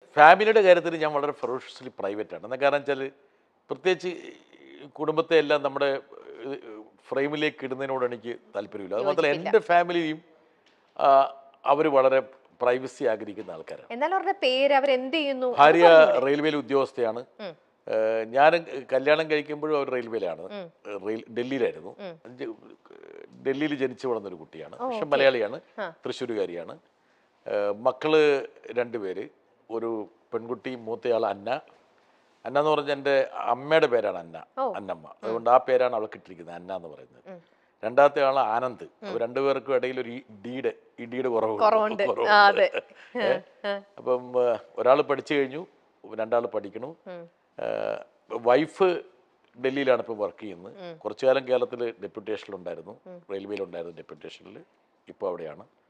ഫാമിലിയുടെ കാര്യത്തിൽ ഞാൻ വളരെ ഫെറോഷ്യസ്ലി പ്രൈവറ്റ് ആണ് എന്താ കാരണം വെച്ചാൽ പ്രത്യേകിച്ച് ഈ കുടുംബത്തെ എല്ലാം നമ്മുടെ ഫ്രെയിമിലേക്ക് ഇടുന്നതിനോട് എനിക്ക് താല്പര്യമില്ല അത് മാത്രമല്ല എൻ്റെ ഫാമിലിയും അവർ വളരെ പ്രൈവസി ആഗ്രഹിക്കുന്ന ആൾക്കാരാണ് എന്നാൽ അവരുടെ പേര് അവരെന്ത് ചെയ്യുന്നു ഭാര്യ റെയിൽവേയിൽ ഉദ്യോഗസ്ഥയാണ് ഏഹ് ഞാൻ കല്യാണം കഴിക്കുമ്പോഴും അവർ റെയിൽവേയിലാണ് റെയിൽ ഡൽഹിയിലായിരുന്നു അഞ്ച് ഡൽഹിയിൽ ജനിച്ചു വളർന്നൊരു കുട്ടിയാണ് പക്ഷെ മലയാളിയാണ് തൃശ്ശൂരുകാരിയാണ് ഏഹ് മക്കള് രണ്ടുപേര് ഒരു പെൺകുട്ടി മൂത്തയാൾ അന്ന അന്ന എന്ന് പറഞ്ഞാൽ എൻ്റെ അമ്മയുടെ പേരാണ് അന്ന അന്നമ്മ അതുകൊണ്ട് ആ പേരാണ് അവൾക്ക് ഇട്ടിരിക്കുന്നത് അന്ന എന്ന് പറയുന്നത് രണ്ടാമത്തെ ആൾ ആനന്ദ് അവർ രണ്ടുപേർക്കും ഇടയിൽ ഒരു ഡിയുടെ ഇടിയുടെ കുറവുണ്ട്. കുറവുണ്ട് ആ, അതെ. ഏ? അപ്പം ഒരാൾ പഠിച്ചു കഴിഞ്ഞു രണ്ടാൾ പഠിക്കണു വൈഫ് ഡൽഹിയിലാണ് ഇപ്പോൾ വർക്ക് ചെയ്യുന്നത് കുറച്ചു കാലം കേരളത്തിൽ ഡെപ്യൂട്ടേഷനിലുണ്ടായിരുന്നു റെയിൽവേയിലുണ്ടായിരുന്നു ഡെപ്യൂട്ടേഷനിൽ ഇപ്പോൾ അവിടെയാണ്